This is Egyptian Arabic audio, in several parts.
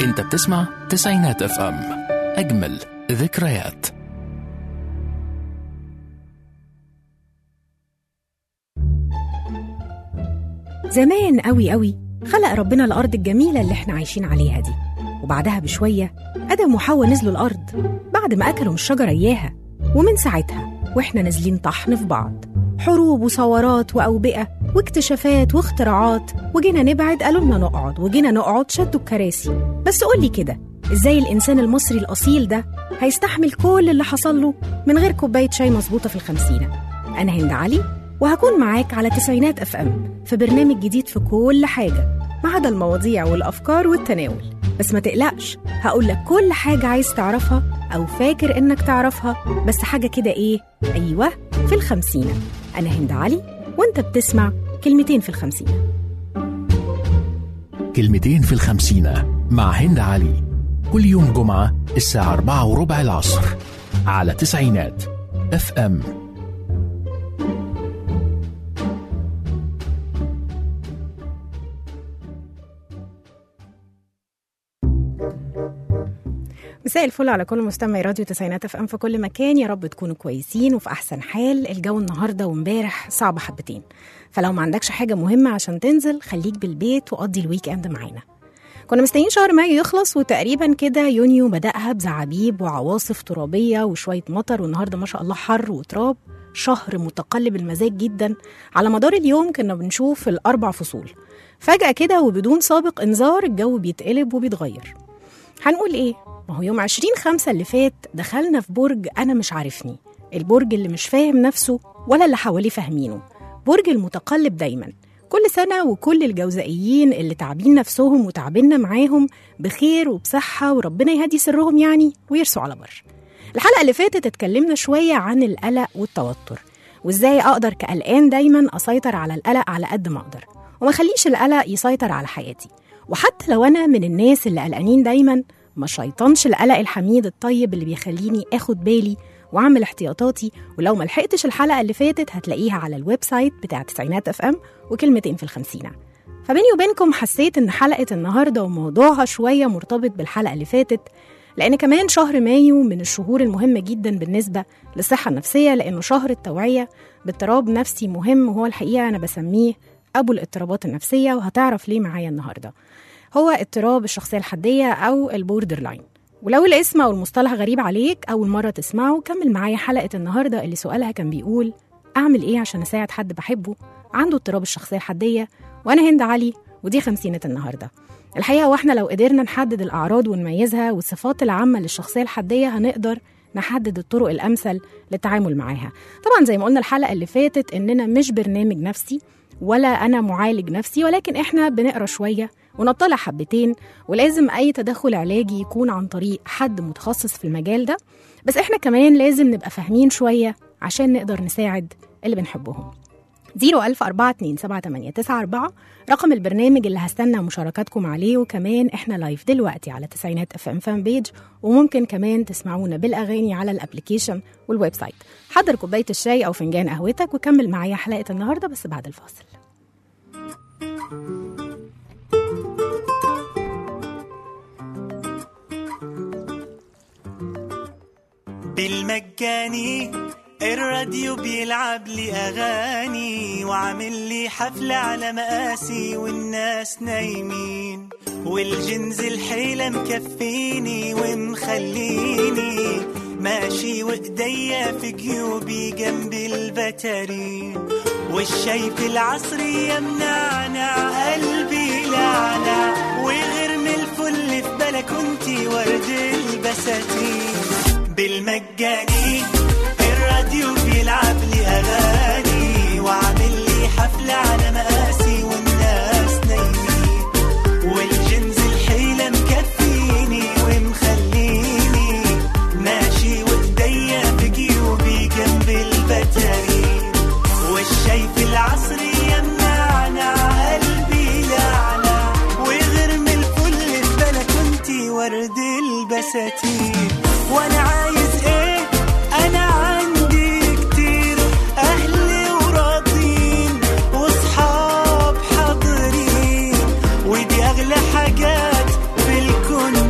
انت بتسمع تسعينات اف ام اجمل ذكريات زمان قوي قوي خلق ربنا الأرض الجميلة اللي احنا عايشين عليها دي وبعدها بشوية آدم وحواء نزلوا الأرض بعد ما أكلوا من الشجرة إياها ومن ساعتها وإحنا نازلين طحن في بعض حروب وثورات وأوبئة واكتشافات واختراعات وجينا نبعد قالوا لنا نقعد وجينا نقعد شدوا الكراسي بس قولي كده إزاي الإنسان المصري الأصيل ده هيستحمل كل اللي حصل له من غير كوباية شاي مظبوطة في الخمسينة أنا هند علي وهكون معاك على تسعينات اف ام في برنامج جديد في كل حاجه ما عدا المواضيع والافكار والتناول بس ما تقلقش هقول لك كل حاجه عايز تعرفها او فاكر انك تعرفها بس حاجه كده ايه ايوه في الخمسينه انا هند علي وانت بتسمع كلمتين في الخمسينه كلمتين في الخمسينة مع هند علي كل يوم جمعة الساعة أربعة وربع العصر على تسعينات اف ام مساء الفل على كل مستمعي راديو تسعينات اف ام في كل مكان يا رب تكونوا كويسين وفي احسن حال الجو النهارده وامبارح صعب حبتين فلو ما عندكش حاجه مهمه عشان تنزل خليك بالبيت وقضي الويك اند معانا كنا مستنيين شهر مايو يخلص وتقريبا كده يونيو بدأها بزعابيب وعواصف ترابية وشوية مطر والنهاردة ما شاء الله حر وتراب شهر متقلب المزاج جدا على مدار اليوم كنا بنشوف الأربع فصول فجأة كده وبدون سابق إنذار الجو بيتقلب وبيتغير هنقول إيه؟ ما هو يوم 20 خمسة اللي فات دخلنا في برج أنا مش عارفني البرج اللي مش فاهم نفسه ولا اللي حواليه فاهمينه برج المتقلب دايما كل سنة وكل الجوزائيين اللي تعبين نفسهم وتعبنا معاهم بخير وبصحة وربنا يهدي سرهم يعني ويرسوا على بر الحلقة اللي فاتت اتكلمنا شوية عن القلق والتوتر وازاي اقدر كقلقان دايما اسيطر على القلق على قد ما اقدر وما خليش القلق يسيطر على حياتي وحتى لو انا من الناس اللي قلقانين دايما ما شيطنش القلق الحميد الطيب اللي بيخليني اخد بالي واعمل احتياطاتي ولو ما لحقتش الحلقه اللي فاتت هتلاقيها على الويب سايت بتاع تسعينات اف ام وكلمتين في الخمسينه فبيني وبينكم حسيت ان حلقه النهارده وموضوعها شويه مرتبط بالحلقه اللي فاتت لان كمان شهر مايو من الشهور المهمه جدا بالنسبه للصحه النفسيه لانه شهر التوعيه باضطراب نفسي مهم وهو الحقيقه انا بسميه ابو الاضطرابات النفسيه وهتعرف ليه معايا النهارده هو اضطراب الشخصيه الحديه او البوردر لاين ولو الاسم او المصطلح غريب عليك اول مره تسمعه كمل معايا حلقه النهارده اللي سؤالها كان بيقول اعمل ايه عشان اساعد حد بحبه عنده اضطراب الشخصيه الحديه وانا هند علي ودي خمسينة النهارده الحقيقه واحنا لو قدرنا نحدد الاعراض ونميزها والصفات العامه للشخصيه الحديه هنقدر نحدد الطرق الامثل للتعامل معاها طبعا زي ما قلنا الحلقه اللي فاتت اننا مش برنامج نفسي ولا انا معالج نفسي ولكن احنا بنقرا شويه ونطلع حبتين ولازم اي تدخل علاجي يكون عن طريق حد متخصص في المجال ده بس احنا كمان لازم نبقى فاهمين شويه عشان نقدر نساعد اللي بنحبهم 014278994 رقم البرنامج اللي هستنى مشاركاتكم عليه وكمان احنا لايف دلوقتي على تسعينات اف ام فان بيج وممكن كمان تسمعونا بالاغاني على الابلكيشن والويب سايت حضر كوبايه الشاي او فنجان قهوتك وكمل معايا حلقه النهارده بس بعد الفاصل بالمجاني الراديو بيلعب لي اغاني وعامل لي حفله على مقاسي والناس نايمين والجنز الحيله مكفيني ومخليني ماشي وايديا في جيوبي جنب البتارين والشاي في العصرية منعنع قلبي لعنع وغير من الفل في بلكونتي ورد البساتين بالمجاني الراديو بيلعب لي اغاني وعامل لي حفله على مقاسي والناس نايمين والجنز الحيله مكفيني ومخليني ماشي وايديا في جيوبي جنب البتارين والشاي في العصرية منعنع قلبي لعنع وغير من الفل في بلكونتي ورد البساتين وانا عايز ايه انا عندي كتير اهلي وراضين واصحاب حاضرين ودي اغلى حاجات في الكون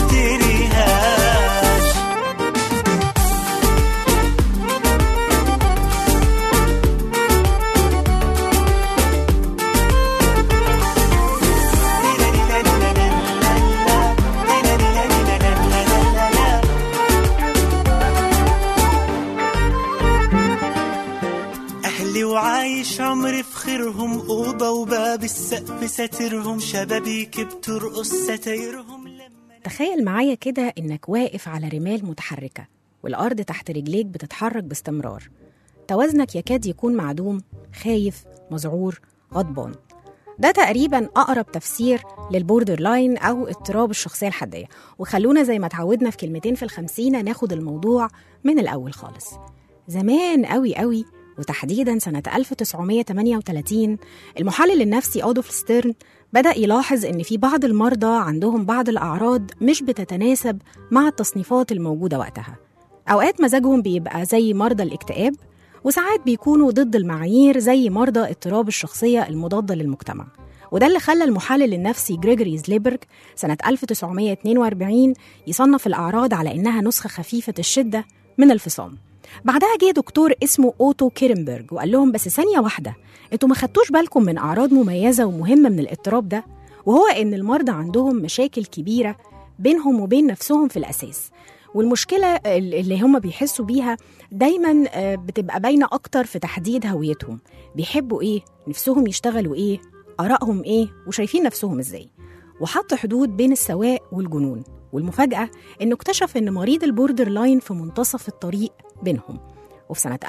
نشتريهاش أهلي وعايش عمري في خيرهم أوضة وباب السقف ساترهم شبابيك بترقص ستايرهم لما تخيل معايا كده إنك واقف على رمال متحركة والأرض تحت رجليك بتتحرك باستمرار توازنك يكاد يكون معدوم خايف مذعور غضبان ده تقريبا أقرب تفسير للبوردر لاين أو اضطراب الشخصية الحدية وخلونا زي ما اتعودنا في كلمتين في الخمسينة ناخد الموضوع من الأول خالص زمان قوي قوي وتحديدا سنة 1938 المحلل النفسي أودولف ستيرن بدأ يلاحظ إن في بعض المرضى عندهم بعض الأعراض مش بتتناسب مع التصنيفات الموجودة وقتها أوقات مزاجهم بيبقى زي مرضى الاكتئاب وساعات بيكونوا ضد المعايير زي مرضى اضطراب الشخصية المضادة للمجتمع وده اللي خلى المحلل النفسي جريجوري زليبرج سنة 1942 يصنف الأعراض على إنها نسخة خفيفة الشدة من الفصام بعدها جه دكتور اسمه اوتو كيرنبرج وقال لهم بس ثانيه واحده انتوا ما خدتوش بالكم من اعراض مميزه ومهمه من الاضطراب ده وهو ان المرضى عندهم مشاكل كبيره بينهم وبين نفسهم في الاساس والمشكله اللي هم بيحسوا بيها دايما آه، بتبقى باينه اكتر في تحديد هويتهم بيحبوا ايه نفسهم يشتغلوا ايه ارائهم ايه وشايفين نفسهم ازاي وحط حدود بين السواء والجنون والمفاجأة إنه اكتشف إن مريض البوردر لاين في منتصف الطريق بينهم وفي سنة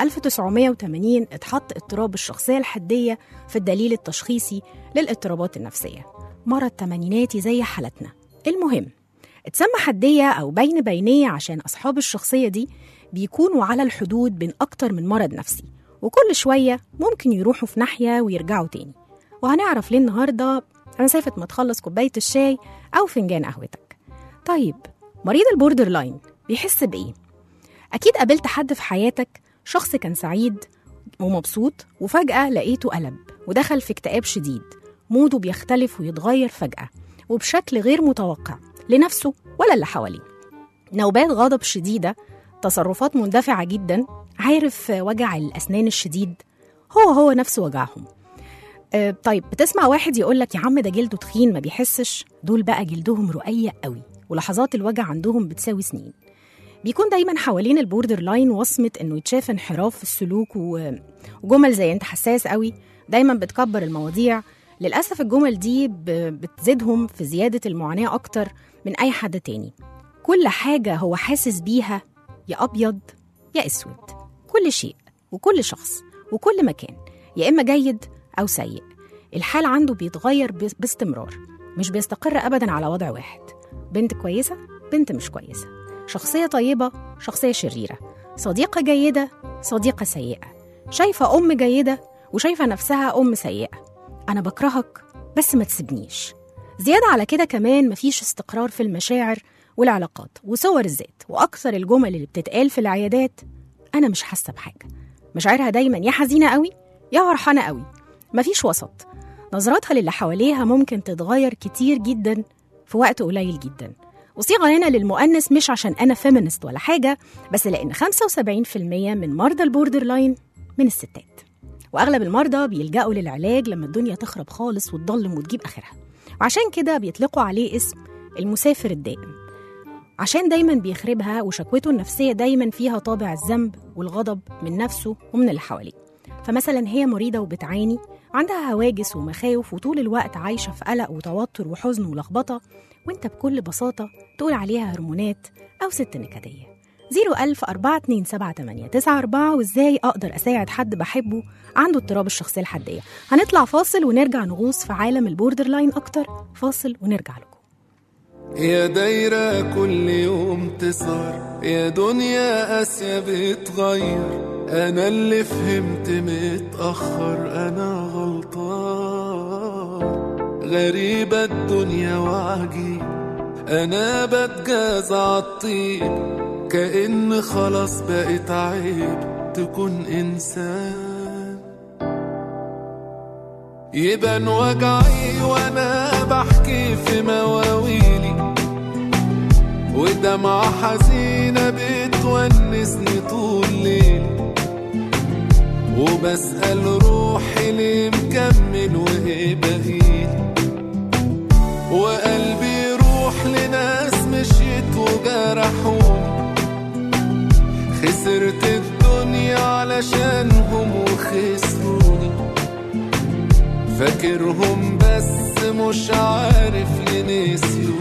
1980 اتحط اضطراب الشخصية الحدية في الدليل التشخيصي للاضطرابات النفسية مرض تمانيناتي زي حالتنا المهم اتسمى حدية أو بين بينية عشان أصحاب الشخصية دي بيكونوا على الحدود بين أكتر من مرض نفسي وكل شوية ممكن يروحوا في ناحية ويرجعوا تاني وهنعرف ليه النهاردة مسافة ما تخلص كوباية الشاي أو فنجان قهوتك طيب مريض البوردر لاين بيحس بإيه؟ أكيد قابلت حد في حياتك شخص كان سعيد ومبسوط وفجأة لقيته قلب ودخل في اكتئاب شديد موده بيختلف ويتغير فجأة وبشكل غير متوقع لنفسه ولا اللي حواليه نوبات غضب شديدة تصرفات مندفعة جدا عارف وجع الأسنان الشديد هو هو نفس وجعهم آه، طيب بتسمع واحد يقول لك يا عم ده جلده تخين ما بيحسش دول بقى جلدهم رقيق قوي ولحظات الوجع عندهم بتساوي سنين بيكون دايما حوالين البوردر لاين وصمة انه يتشاف انحراف في السلوك و- وجمل زي انت حساس قوي دايما بتكبر المواضيع للأسف الجمل دي ب- بتزيدهم في زيادة المعاناة أكتر من أي حد تاني كل حاجة هو حاسس بيها يا أبيض يا أسود كل شيء وكل شخص وكل مكان يا إما جيد أو سيء الحال عنده بيتغير بس- باستمرار مش بيستقر أبدا على وضع واحد بنت كويسة بنت مش كويسة شخصية طيبة شخصية شريرة صديقة جيدة صديقة سيئة شايفة أم جيدة وشايفة نفسها أم سيئة أنا بكرهك بس ما تسيبنيش زيادة على كده كمان مفيش استقرار في المشاعر والعلاقات وصور الذات وأكثر الجمل اللي بتتقال في العيادات أنا مش حاسة بحاجة مشاعرها دايما يا حزينة قوي يا فرحانة قوي مفيش وسط نظراتها للي حواليها ممكن تتغير كتير جدا في وقت قليل جدا وصيغة هنا للمؤنث مش عشان أنا فيمينست ولا حاجة بس لأن 75% من مرضى البوردر لاين من الستات وأغلب المرضى بيلجأوا للعلاج لما الدنيا تخرب خالص وتضلم وتجيب آخرها وعشان كده بيطلقوا عليه اسم المسافر الدائم عشان دايما بيخربها وشكوته النفسية دايما فيها طابع الذنب والغضب من نفسه ومن اللي حواليه فمثلا هي مريضة وبتعاني عندها هواجس ومخاوف وطول الوقت عايشة في قلق وتوتر وحزن ولخبطة وانت بكل بساطة تقول عليها هرمونات أو ست نكدية 01000 427 وازاي أقدر أساعد حد بحبه عنده اضطراب الشخصية الحدية هنطلع فاصل ونرجع نغوص في عالم البوردر لاين أكتر فاصل ونرجع لكم يا دايرة كل يوم تصغر يا دنيا قاسية بتغير أنا اللي فهمت متأخر أنا غلطان غريبة الدنيا وعجيب أنا بتجاز عالطيب كأن خلاص بقيت عيب تكون إنسان يبان وجعي وانا بحكي في مواويلي ودمعة حزينة بتونسني طول ليل وبسأل روحي ليه مكمل وايه بقيلي وقلبي يروح لناس مشيت وجرحوني خسرت الدنيا علشانهم وخسروني فاكرهم بس مش عارف ليه نسيوني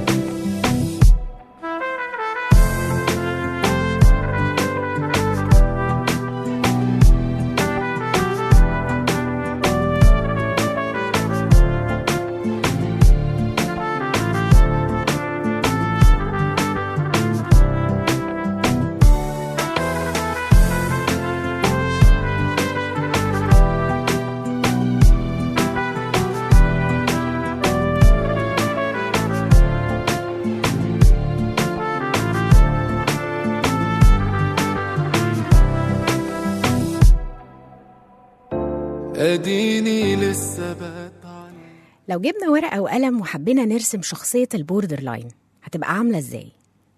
اديني لسه بتعلم لو جبنا ورقة وقلم وحبينا نرسم شخصية البوردر لاين هتبقى عاملة ازاي؟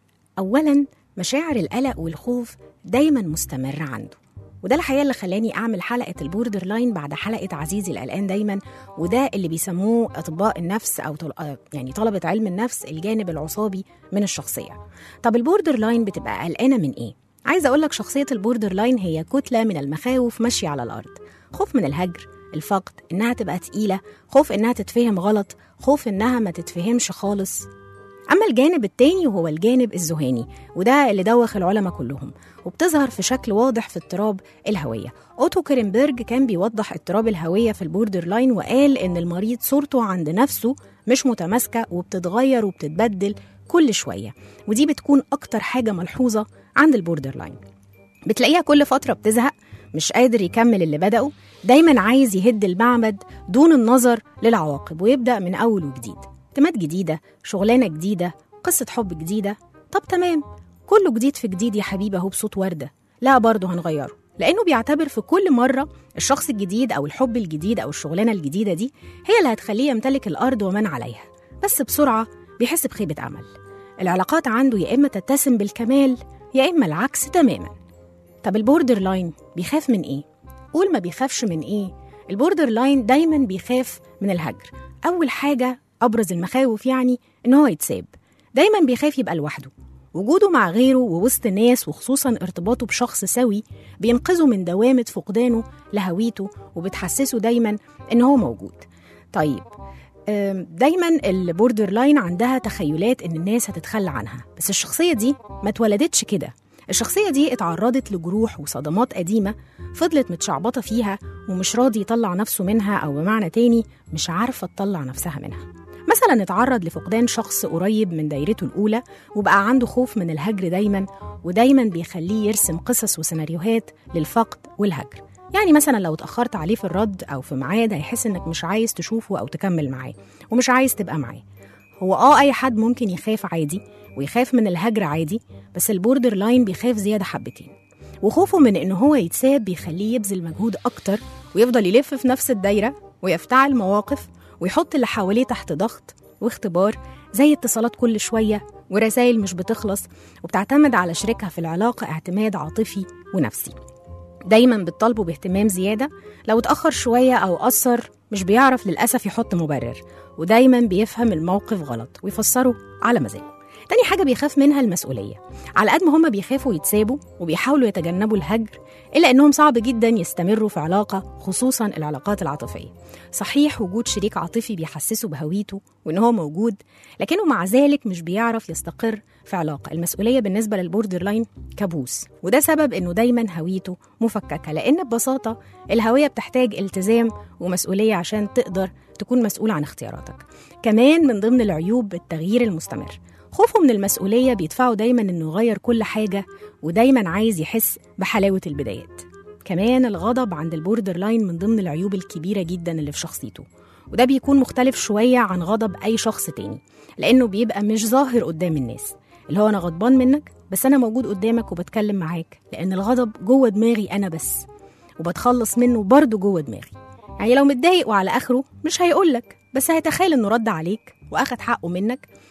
أولا مشاعر القلق والخوف دايما مستمرة عنده وده الحقيقة اللي خلاني أعمل حلقة البوردر لاين بعد حلقة عزيزي القلقان دايما وده اللي بيسموه أطباء النفس أو طل... آه، يعني طلبة علم النفس الجانب العصابي من الشخصية طب البوردر لاين بتبقى قلقانة من إيه؟ عايزة أقول لك شخصية البوردر لاين هي كتلة من المخاوف ماشية على الأرض خوف من الهجر الفقد إنها تبقى تقيلة خوف إنها تتفهم غلط خوف إنها ما تتفهمش خالص أما الجانب التاني وهو الجانب الذهاني وده اللي دوخ العلماء كلهم وبتظهر في شكل واضح في اضطراب الهوية أوتو كرينبرج كان بيوضح اضطراب الهوية في البوردر لاين وقال إن المريض صورته عند نفسه مش متماسكة وبتتغير وبتتبدل كل شوية ودي بتكون أكتر حاجة ملحوظة عند البوردر لاين بتلاقيها كل فترة بتزهق مش قادر يكمل اللي بدأه دايما عايز يهد المعبد دون النظر للعواقب ويبدأ من أول وجديد تمات جديدة شغلانة جديدة قصة حب جديدة طب تمام كله جديد في جديد يا حبيبي اهو بصوت وردة لا برضه هنغيره لأنه بيعتبر في كل مرة الشخص الجديد أو الحب الجديد أو الشغلانة الجديدة دي هي اللي هتخليه يمتلك الأرض ومن عليها بس بسرعة بيحس بخيبة أمل العلاقات عنده يا إما تتسم بالكمال يا إما العكس تماما طب البوردر لاين بيخاف من ايه؟ قول ما بيخافش من ايه؟ البوردر لاين دايما بيخاف من الهجر أول حاجة أبرز المخاوف يعني إن هو يتساب دايما بيخاف يبقى لوحده وجوده مع غيره ووسط الناس وخصوصا ارتباطه بشخص سوي بينقذه من دوامة فقدانه لهويته وبتحسسه دايما إن هو موجود طيب أم، دايما البوردر لاين عندها تخيلات ان الناس هتتخلى عنها بس الشخصيه دي ما اتولدتش كده الشخصيه دي اتعرضت لجروح وصدمات قديمه فضلت متشعبطه فيها ومش راضي يطلع نفسه منها او بمعنى تاني مش عارفه تطلع نفسها منها مثلا اتعرض لفقدان شخص قريب من دايرته الاولى وبقى عنده خوف من الهجر دايما ودايما بيخليه يرسم قصص وسيناريوهات للفقد والهجر يعني مثلا لو اتأخرت عليه في الرد أو في ميعاد هيحس إنك مش عايز تشوفه أو تكمل معاه ومش عايز تبقى معاه هو اه أي حد ممكن يخاف عادي ويخاف من الهجر عادي بس البوردر لاين بيخاف زيادة حبتين وخوفه من إن هو يتساب بيخليه يبذل مجهود أكتر ويفضل يلف في نفس الدايرة ويفتعل مواقف ويحط اللي حواليه تحت ضغط واختبار زي اتصالات كل شوية ورسائل مش بتخلص وبتعتمد على شريكها في العلاقة اعتماد عاطفي ونفسي دايما بتطالبه باهتمام زيادة لو اتأخر شوية أو قصر مش بيعرف للأسف يحط مبرر ودايما بيفهم الموقف غلط ويفسره على مزاجه تاني حاجة بيخاف منها المسؤولية على قد ما هما بيخافوا يتسابوا وبيحاولوا يتجنبوا الهجر إلا إنهم صعب جدا يستمروا في علاقة خصوصا العلاقات العاطفية صحيح وجود شريك عاطفي بيحسسه بهويته وإن هو موجود لكنه مع ذلك مش بيعرف يستقر في علاقة المسؤولية بالنسبة للبوردر لاين كابوس وده سبب إنه دايما هويته مفككة لأن ببساطة الهوية بتحتاج التزام ومسؤولية عشان تقدر تكون مسؤول عن اختياراتك كمان من ضمن العيوب التغيير المستمر خوفه من المسؤولية بيدفعه دايما إنه يغير كل حاجة ودايما عايز يحس بحلاوة البدايات كمان الغضب عند البوردر لاين من ضمن العيوب الكبيرة جدا اللي في شخصيته وده بيكون مختلف شوية عن غضب أي شخص تاني لأنه بيبقى مش ظاهر قدام الناس اللي هو أنا غضبان منك بس أنا موجود قدامك وبتكلم معاك لأن الغضب جوه دماغي أنا بس وبتخلص منه برضه جوه دماغي يعني لو متضايق وعلى آخره مش هيقولك بس هيتخيل إنه رد عليك وأخد حقه منك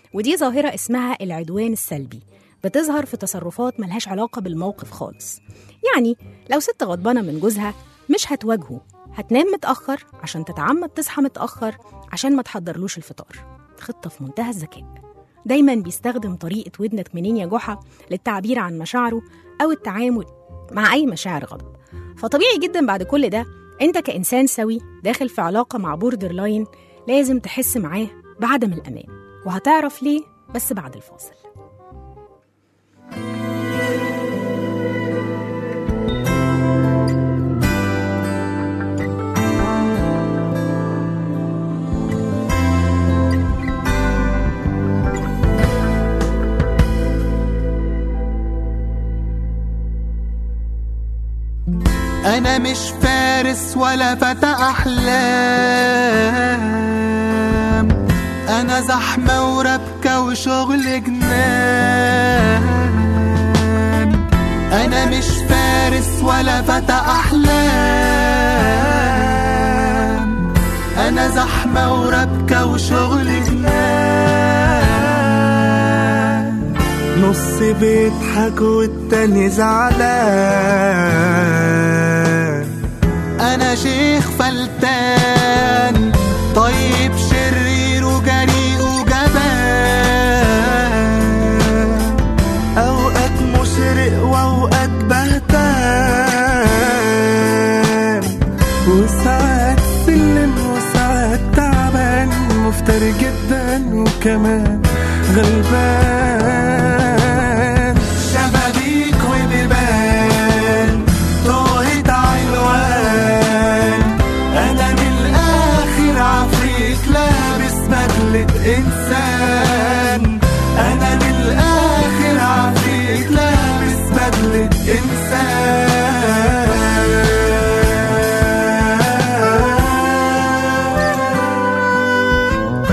ودي ظاهرة اسمها العدوان السلبي بتظهر في تصرفات ملهاش علاقة بالموقف خالص يعني لو ست غضبانة من جوزها مش هتواجهه هتنام متأخر عشان تتعمد تصحى متأخر عشان ما تحضرلوش الفطار خطة في منتهى الذكاء دايما بيستخدم طريقة ودنك منين يا جحا للتعبير عن مشاعره أو التعامل مع أي مشاعر غضب فطبيعي جدا بعد كل ده انت كإنسان سوي داخل في علاقة مع بوردر لاين لازم تحس معاه بعدم الأمان وهتعرف ليه بس بعد الفاصل انا مش فارس ولا فتى احلام انا زحمه وربكه وشغل جنان انا مش فارس ولا فتى احلام انا زحمه وربكه وشغل جنان نص بيضحك والتاني زعلان انا شيخ فلتان طيب شرير وجريء وجبان اوقات مشرق واوقات بهتان وساعات سلم وساعات تعبان مفتري جدا وكمان غلبان شبابيك وبيبان توهت عنوان انا من الاخر عفريت لابس بدلة انسان انا من الاخر عفريت لابس بدلة انسان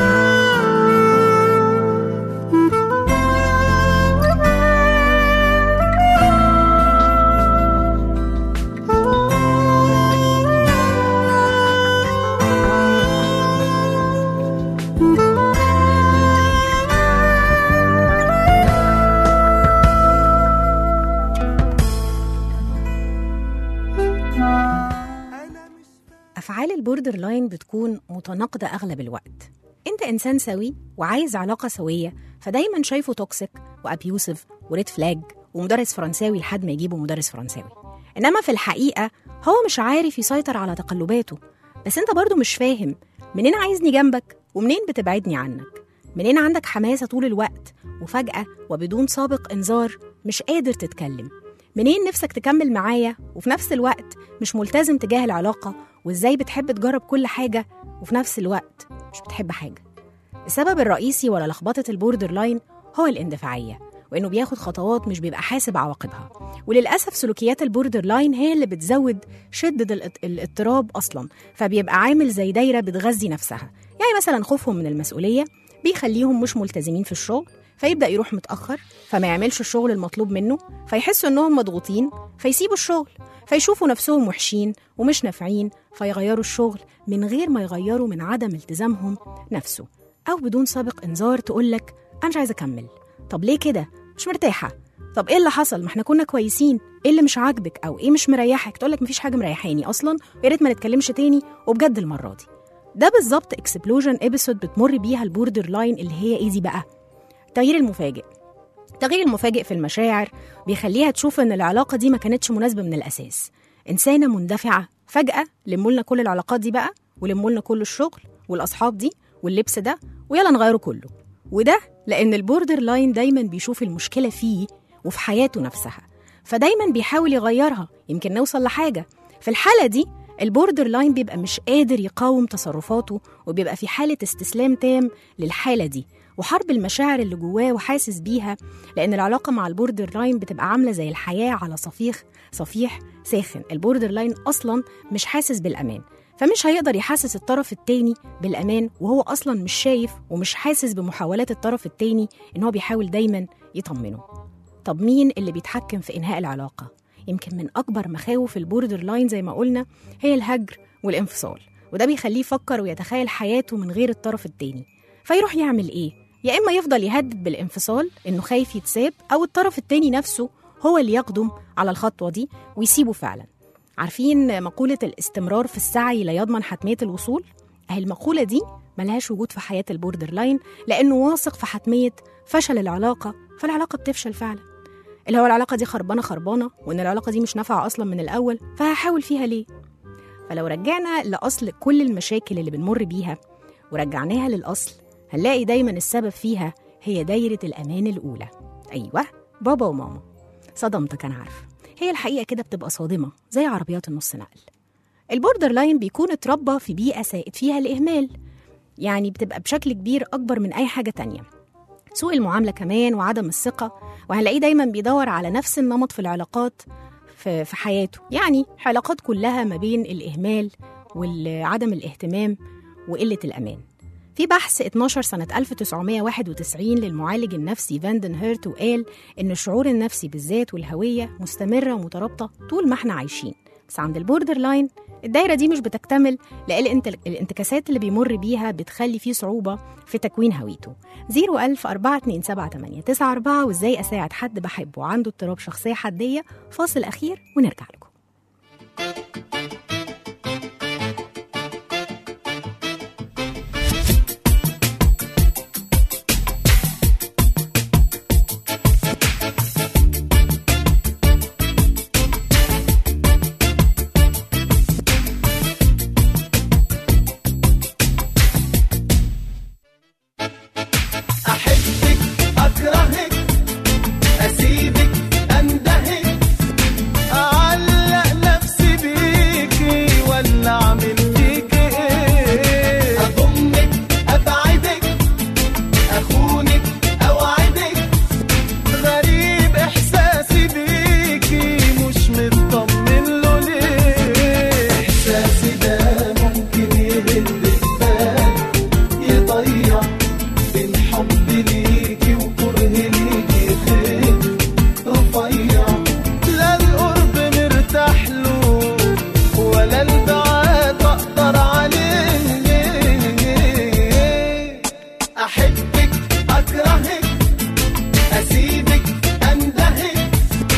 أفعال البوردر لاين بتكون متناقضة أغلب الوقت أنت إنسان سوي وعايز علاقة سوية فدايما شايفه توكسيك وأبيوسف وريد فلاج ومدرس فرنساوي لحد ما يجيبه مدرس فرنساوي إنما في الحقيقة هو مش عارف يسيطر على تقلباته بس أنت برضو مش فاهم منين عايزني جنبك ومنين بتبعدني عنك منين عندك حماسة طول الوقت وفجأة وبدون سابق إنذار مش قادر تتكلم منين نفسك تكمل معايا وفي نفس الوقت مش ملتزم تجاه العلاقة وإزاي بتحب تجرب كل حاجة وفي نفس الوقت مش بتحب حاجة السبب الرئيسي ورا لخبطة البوردر لاين هو الاندفاعية وإنه بياخد خطوات مش بيبقى حاسب عواقبها وللأسف سلوكيات البوردر لاين هي اللي بتزود شدة الاض- الاضطراب أصلا فبيبقى عامل زي دايرة بتغذي نفسها يعني مثلا خوفهم من المسؤولية بيخليهم مش ملتزمين في الشغل فيبدأ يروح متأخر فما يعملش الشغل المطلوب منه فيحسوا إنهم مضغوطين فيسيبوا الشغل فيشوفوا نفسهم وحشين ومش نافعين فيغيروا الشغل من غير ما يغيروا من عدم التزامهم نفسه أو بدون سابق إنذار تقولك أنا مش عايزة أكمل طب ليه كده؟ مش مرتاحة طب ايه اللي حصل؟ ما احنا كنا كويسين، ايه اللي مش عاجبك او ايه مش مريحك؟ تقولك مفيش حاجة مريحاني اصلا ويا ريت ما نتكلمش تاني وبجد المرة دي. ده بالظبط اكسبلوجن ابيسود بتمر بيها البوردر لاين اللي هي ايه دي بقى؟ التغيير المفاجئ التغيير المفاجئ في المشاعر بيخليها تشوف ان العلاقه دي ما كانتش مناسبه من الاساس انسانه مندفعه فجاه لمولنا كل العلاقات دي بقى ولمولنا كل الشغل والاصحاب دي واللبس ده ويلا نغيره كله وده لان البوردر لاين دايما بيشوف المشكله فيه وفي حياته نفسها فدايما بيحاول يغيرها يمكن نوصل لحاجه في الحاله دي البوردر لاين بيبقى مش قادر يقاوم تصرفاته وبيبقى في حاله استسلام تام للحاله دي وحرب المشاعر اللي جواه وحاسس بيها لان العلاقه مع البوردر لاين بتبقى عامله زي الحياه على صفيح صفيح ساخن البوردر لاين اصلا مش حاسس بالامان فمش هيقدر يحسس الطرف التاني بالامان وهو اصلا مش شايف ومش حاسس بمحاولات الطرف التاني ان هو بيحاول دايما يطمنه طب مين اللي بيتحكم في انهاء العلاقه يمكن من اكبر مخاوف البوردر لاين زي ما قلنا هي الهجر والانفصال وده بيخليه يفكر ويتخيل حياته من غير الطرف التاني فيروح يعمل ايه يا إما يفضل يهدد بالانفصال إنه خايف يتساب أو الطرف التاني نفسه هو اللي يقدم على الخطوة دي ويسيبه فعلا عارفين مقولة الاستمرار في السعي لا يضمن حتمية الوصول؟ أهي المقولة دي ملهاش وجود في حياة البوردر لاين لأنه واثق في حتمية فشل العلاقة فالعلاقة بتفشل فعلا اللي هو العلاقة دي خربانة خربانة وإن العلاقة دي مش نافعة أصلا من الأول فهحاول فيها ليه؟ فلو رجعنا لأصل كل المشاكل اللي بنمر بيها ورجعناها للأصل هنلاقي دايما السبب فيها هي دايرة الأمان الأولى أيوة بابا وماما صدمتك أنا عارفة هي الحقيقة كده بتبقى صادمة زي عربيات النص نقل البوردر لاين بيكون اتربى في بيئة سائد فيها الإهمال يعني بتبقى بشكل كبير أكبر من أي حاجة تانية سوء المعاملة كمان وعدم الثقة وهنلاقيه دايما بيدور على نفس النمط في العلاقات في في حياته يعني علاقات كلها ما بين الإهمال وعدم الاهتمام وقلة الأمان في بحث 12 سنة 1991 للمعالج النفسي فاندن هيرت وقال إن الشعور النفسي بالذات والهوية مستمرة ومترابطة طول ما احنا عايشين بس عند البوردر لاين الدايرة دي مش بتكتمل لأن الانت- الانتكاسات اللي بيمر بيها بتخلي فيه صعوبة في تكوين هويته 01000 427 وإزاي أساعد حد بحبه عنده اضطراب شخصية حدية فاصل أخير ونرجع لكم احبك اكرهك اسيبك اندهك اعلق نفسي بيكي ولا اعمل فيكي ايه اضمك ابعدك اخونك اوعدك غريب احساسي بيكي مش مطمن له ليه احساسي ده ممكن يهد البال يضيع بين حب ليكي وكره ليكي خيط رفيع لا القرب مرتاح له ولا البعاد اقدر عليه احبك اكرهك اسيبك اندهك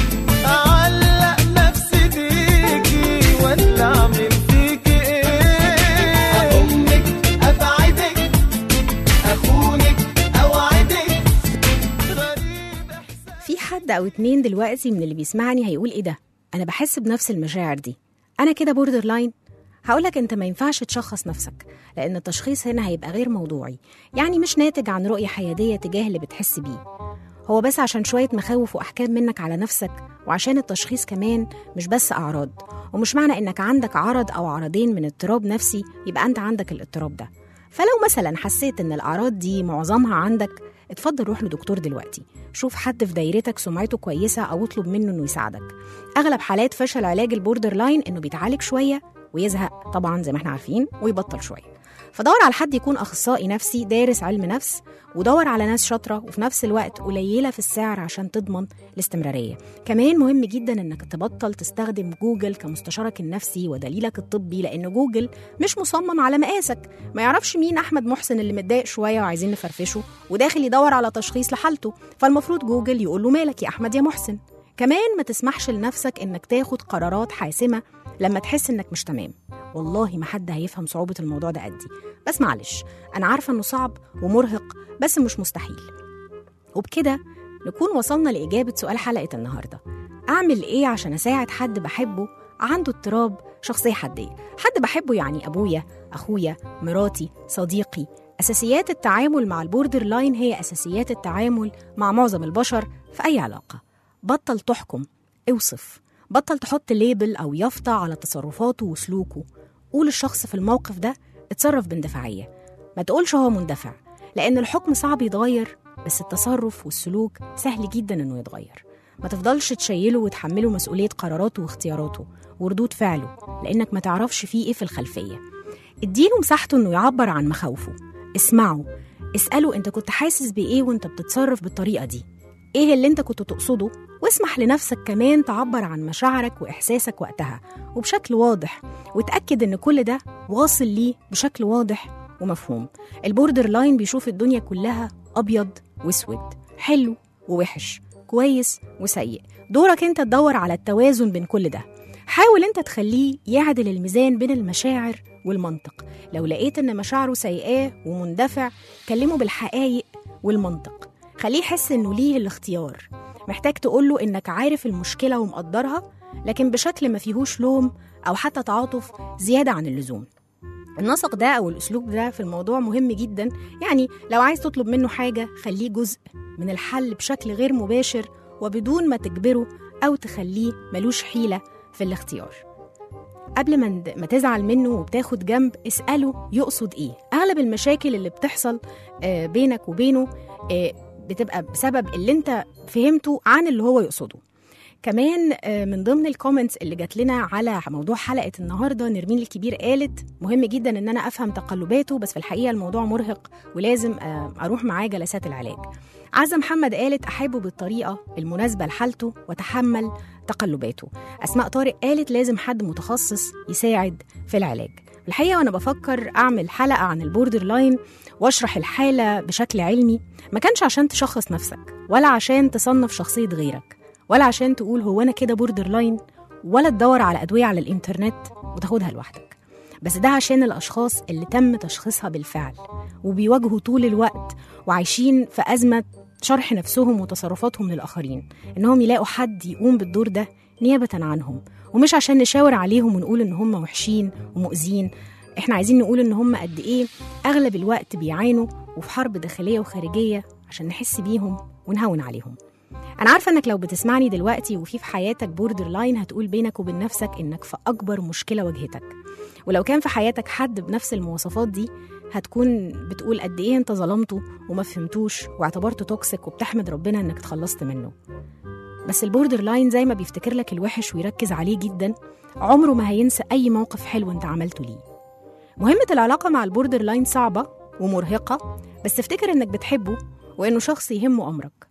اعلق نفسي بيكي ولا اعمل فيكي ايه اضمك ابعدك اخونك اوعدك غريب احساس في حد او اتنين دلوقتي من اللي بيسمعني هيقول ايه ده انا بحس بنفس المشاعر دي انا كده بوردر لاين هقولك انت ما ينفعش تشخص نفسك لان التشخيص هنا هيبقى غير موضوعي يعني مش ناتج عن رؤية حيادية تجاه اللي بتحس بيه هو بس عشان شوية مخاوف وأحكام منك على نفسك وعشان التشخيص كمان مش بس أعراض ومش معنى إنك عندك عرض أو عرضين من اضطراب نفسي يبقى أنت عندك الاضطراب ده فلو مثلا حسيت إن الأعراض دي معظمها عندك اتفضل روح لدكتور دلوقتي شوف حد في دايرتك سمعته كويسة أو اطلب منه إنه يساعدك أغلب حالات فشل علاج البوردر لاين إنه بيتعالج شوية ويزهق طبعا زي ما احنا عارفين ويبطل شوية فدور على حد يكون أخصائي نفسي دارس علم نفس ودور على ناس شاطرة وفي نفس الوقت قليلة في السعر عشان تضمن الاستمرارية كمان مهم جدا انك تبطل تستخدم جوجل كمستشارك النفسي ودليلك الطبي لان جوجل مش مصمم على مقاسك ما يعرفش مين احمد محسن اللي متضايق شوية وعايزين نفرفشه وداخل يدور على تشخيص لحالته فالمفروض جوجل يقول له مالك يا احمد يا محسن كمان ما تسمحش لنفسك انك تاخد قرارات حاسمة لما تحس انك مش تمام والله ما حد هيفهم صعوبة الموضوع ده قدي بس معلش أنا عارفة إنه صعب ومرهق بس مش مستحيل وبكده نكون وصلنا لإجابة سؤال حلقة النهاردة أعمل إيه عشان أساعد حد بحبه عنده اضطراب شخصية حدية حد بحبه يعني أبويا أخويا مراتي صديقي أساسيات التعامل مع البوردر لاين هي أساسيات التعامل مع معظم البشر في أي علاقة بطل تحكم اوصف بطل تحط ليبل أو يافطة على تصرفاته وسلوكه قول الشخص في الموقف ده اتصرف باندفاعية ما تقولش هو مندفع لأن الحكم صعب يتغير بس التصرف والسلوك سهل جدا إنه يتغير ما تفضلش تشيله وتحمله مسؤولية قراراته واختياراته وردود فعله لأنك ما تعرفش فيه إيه في الخلفية اديله مساحته إنه يعبر عن مخاوفه اسمعه اسأله أنت كنت حاسس بإيه وأنت بتتصرف بالطريقة دي إيه اللي أنت كنت تقصده واسمح لنفسك كمان تعبر عن مشاعرك وإحساسك وقتها وبشكل واضح وتأكد إن كل ده واصل ليه بشكل واضح ومفهوم البوردر لاين بيشوف الدنيا كلها أبيض وأسود حلو ووحش كويس وسيء دورك انت تدور على التوازن بين كل ده حاول انت تخليه يعدل الميزان بين المشاعر والمنطق لو لقيت ان مشاعره سيئاه ومندفع كلمه بالحقائق والمنطق خليه يحس انه ليه الاختيار محتاج تقوله انك عارف المشكله ومقدرها لكن بشكل ما فيهوش لوم او حتى تعاطف زياده عن اللزوم النسق ده او الاسلوب ده في الموضوع مهم جدا يعني لو عايز تطلب منه حاجه خليه جزء من الحل بشكل غير مباشر وبدون ما تجبره او تخليه ملوش حيله في الاختيار قبل ما ند- ما تزعل منه وبتاخد جنب اساله يقصد ايه اغلب المشاكل اللي بتحصل آه، بينك وبينه آه، بتبقى بسبب اللي انت فهمته عن اللي هو يقصده كمان آه، من ضمن الكومنتس اللي جات لنا على موضوع حلقه النهارده نرمين الكبير قالت مهم جدا ان انا افهم تقلباته بس في الحقيقه الموضوع مرهق ولازم آه، اروح معاه جلسات العلاج عزة محمد قالت أحبه بالطريقة المناسبة لحالته وتحمل تقلباته أسماء طارق قالت لازم حد متخصص يساعد في العلاج الحقيقة وأنا بفكر أعمل حلقة عن البوردر لاين واشرح الحالة بشكل علمي ما كانش عشان تشخص نفسك ولا عشان تصنف شخصية غيرك ولا عشان تقول هو أنا كده بوردر لاين ولا تدور على أدوية على الإنترنت وتاخدها لوحدك بس ده عشان الأشخاص اللي تم تشخيصها بالفعل وبيواجهوا طول الوقت وعايشين في أزمة شرح نفسهم وتصرفاتهم للآخرين إنهم يلاقوا حد يقوم بالدور ده نيابة عنهم ومش عشان نشاور عليهم ونقول إن هم وحشين ومؤذين إحنا عايزين نقول إن هم قد إيه أغلب الوقت بيعانوا وفي حرب داخلية وخارجية عشان نحس بيهم ونهون عليهم أنا عارفة إنك لو بتسمعني دلوقتي وفي في حياتك بوردر لاين هتقول بينك وبين نفسك إنك في أكبر مشكلة واجهتك ولو كان في حياتك حد بنفس المواصفات دي هتكون بتقول قد ايه انت ظلمته وما فهمتوش واعتبرته توكسيك وبتحمد ربنا انك اتخلصت منه بس البوردر لاين زي ما بيفتكر لك الوحش ويركز عليه جدا عمره ما هينسى اي موقف حلو انت عملته ليه مهمة العلاقة مع البوردر لاين صعبة ومرهقة بس افتكر انك بتحبه وانه شخص يهمه امرك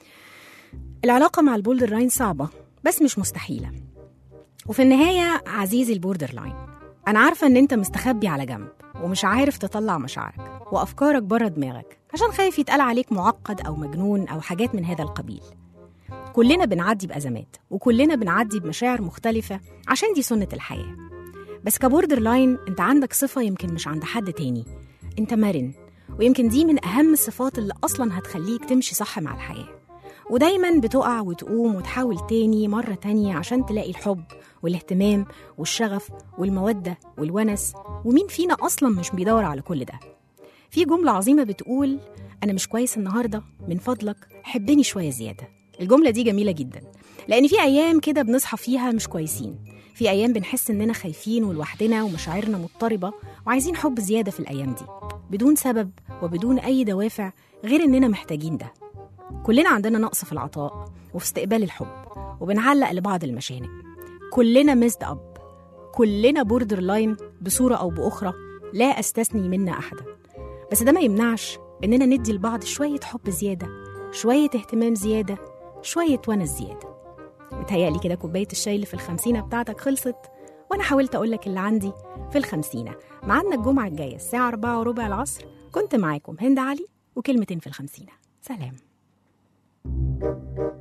العلاقة مع البوردر لاين صعبة بس مش مستحيلة وفي النهاية عزيزي البوردر لاين أنا عارفة إن أنت مستخبي على جنب ومش عارف تطلع مشاعرك وأفكارك بره دماغك عشان خايف يتقال عليك معقد أو مجنون أو حاجات من هذا القبيل كلنا بنعدي بأزمات وكلنا بنعدي بمشاعر مختلفة عشان دي سنة الحياة بس كبوردر لاين أنت عندك صفة يمكن مش عند حد تاني أنت مرن ويمكن دي من أهم الصفات اللي أصلا هتخليك تمشي صح مع الحياة ودايما بتقع وتقوم وتحاول تاني مرة تانية عشان تلاقي الحب والاهتمام والشغف والمودة والونس ومين فينا أصلا مش بيدور على كل ده في جملة عظيمة بتقول أنا مش كويس النهاردة من فضلك حبني شوية زيادة الجملة دي جميلة جدا لأن في أيام كده بنصحى فيها مش كويسين في أيام بنحس إننا خايفين ولوحدنا ومشاعرنا مضطربة وعايزين حب زيادة في الأيام دي بدون سبب وبدون أي دوافع غير إننا محتاجين ده كلنا عندنا نقص في العطاء وفي استقبال الحب وبنعلق لبعض المشانق كلنا ميزد اب كلنا بوردر لاين بصورة أو بأخرى لا أستثني منا أحدا بس ده ما يمنعش إننا ندي لبعض شوية حب زيادة شوية اهتمام زيادة شوية ونس زيادة متهيألي كده كوباية الشاي اللي في الخمسينة بتاعتك خلصت وأنا حاولت أقولك اللي عندي في الخمسينة معانا الجمعة الجاية الساعة أربعة وربع العصر كنت معاكم هند علي وكلمتين في الخمسينة سلام